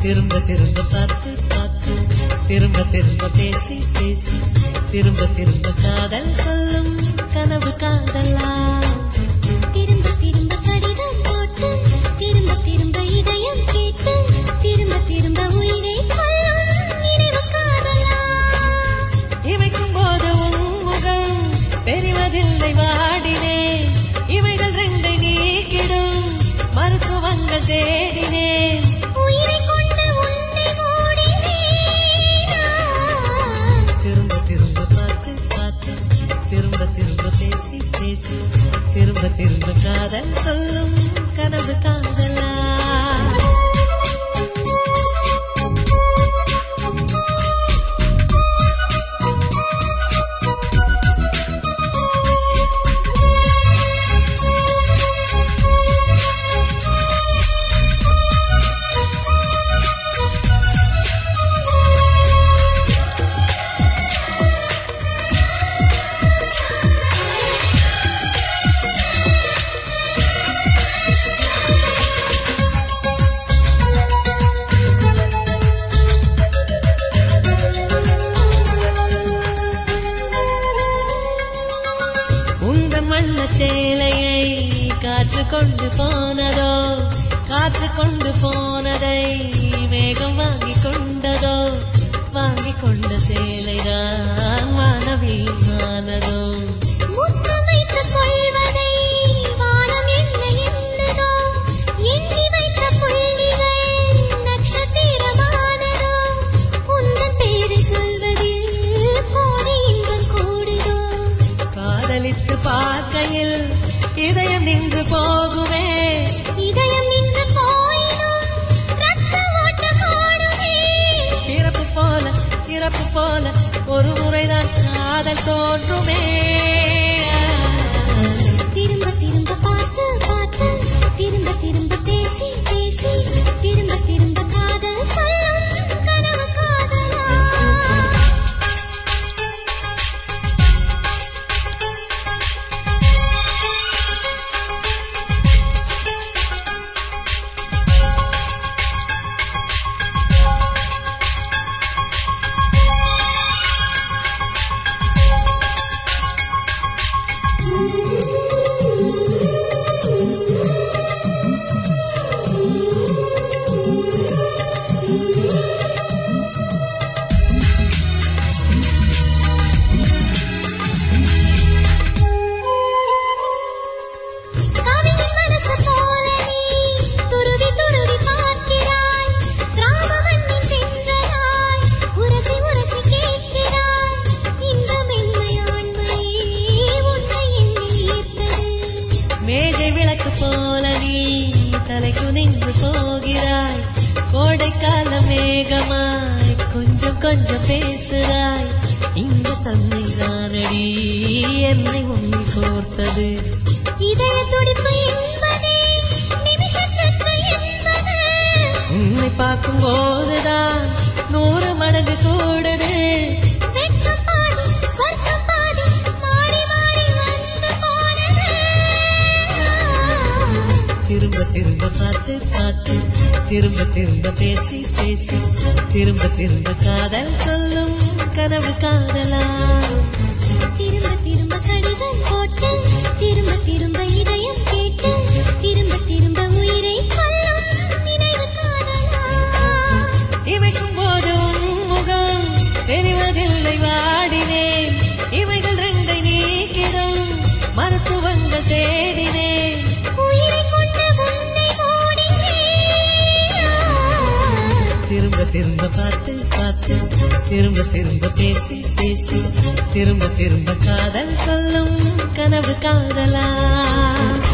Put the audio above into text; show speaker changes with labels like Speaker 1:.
Speaker 1: திரும்ப திரும்ப பார்த்து பார்த்து திரும்ப திரும்ப பேசி பேசி திரும்ப திரும்ப காதல் சொல்லும் கனவு காதலா
Speaker 2: திரும்ப திரும்ப கடிதம் போட்டு திரும்ப திரும்ப இதயம் கேட்டு திரும்ப திரும்ப உயிரை கொல்லும் நினைவு காதலா
Speaker 1: இமைக்கும் போது உன் முகம் தெரிவதில்லை வாடினேன் இவைகள் ரெண்டை நீக்கிடும் மருத்துவங்கள் தேடினேன்
Speaker 2: உயிரை கொண்டு உன்னை மூடினேனா
Speaker 1: திரும்ப திரும்ப பார்த்து பார்த்து திரும்ப திரும்ப பேசி பேசி திரும்ப திரும்ப காதல் சொல்லும் கனவு காதலா உந்த மண்ண சேலையை காற்று கொண்டு போனதோ காற்று கொண்டு போனதை மேகம் வாங்கி கொண்டதோ வாங்கி கொண்ட சேலைதான் வானவீமானதோ
Speaker 2: முத்தம் வைத்துக் கொள்வதை வானம் என்ன எண்ணுதோ எண்ணி வைத்த புள்ளிகள் நட்சத்திரமானதோ உந்தன் பேரை சொல்வதில் கோடி இன்பம் கூடுதோ
Speaker 1: காதலித்து பார்க்கையில் இதயம் நின்று போகுமே
Speaker 2: இதயம் நின்று போயினும் ரத்த ஓட்டம் ஓடுமே
Speaker 1: பிறப்பு போல இறப்பு போல ஒரு முறைதான் காதல் தோன்றுமே
Speaker 2: திரும்ப திரும்ப பார்த்து பார்த்து திரும்ப திரும்ப பேசி பேசி திரும்ப திரும்ப காதல் சொல்லும் கனவு காதலா கவிஞன் மனசு போல நீ துருவி துருவி பார்க்கிறாய் கிராம மண்ணின் சென்றதாய் உரசி உரசி கேட்கிறாய் இந்த மென்மையாண்மை உன்னை எண்ணி ஈர்த்தது
Speaker 1: மேஜை விளக்கு போல நீ தலை குனிந்து போகிறாய் கோடைக்கால மேகமாய் கொஞ்சம் கொஞ்சம் பேசுறாய் இந்த தன்மை தானடி என்னை உன்னை கோர்த்தது
Speaker 2: இதய துடிப்பு என்பதே நிமிஷத்துக்கு என்பது
Speaker 1: உன்னை பார்க்கும் போதுதான் நூறு மடங்கு கூடுது
Speaker 2: வெட்கம் பாதி ஸ்வர்க்கம் பாதி மாறி மாறி வந்து போனது
Speaker 1: திரும்ப திரும்ப பார்த்து பார்த்து திரும்ப திரும்ப பேசி பேசி திரும்ப திரும்ப காதல் சொல்லும் கனவு காதலா
Speaker 2: திரும்ப திரும்ப கடிதம் போட்டு திரும்ப திரும்ப இதயம் கேட்டு திரும்ப திரும்ப உயிரை கொல்லும் நினைவு காதலா
Speaker 1: இமைக்கும் போது உன் முகம் தெரிவதில்லை வாடினேன் இவைகள் ரெண்டை நீக்கிடும் மருத்துவங்கள் தேடினேன்
Speaker 2: உயிரை கொண்டு உன்னை மூடினேன்
Speaker 1: திரும்ப திரும்ப பார்த்து பார்த்து திரும்ப திரும்ப பேசி பேசி திரும்ப திரும்ப காதல் சொல்லும் கனவு காதலா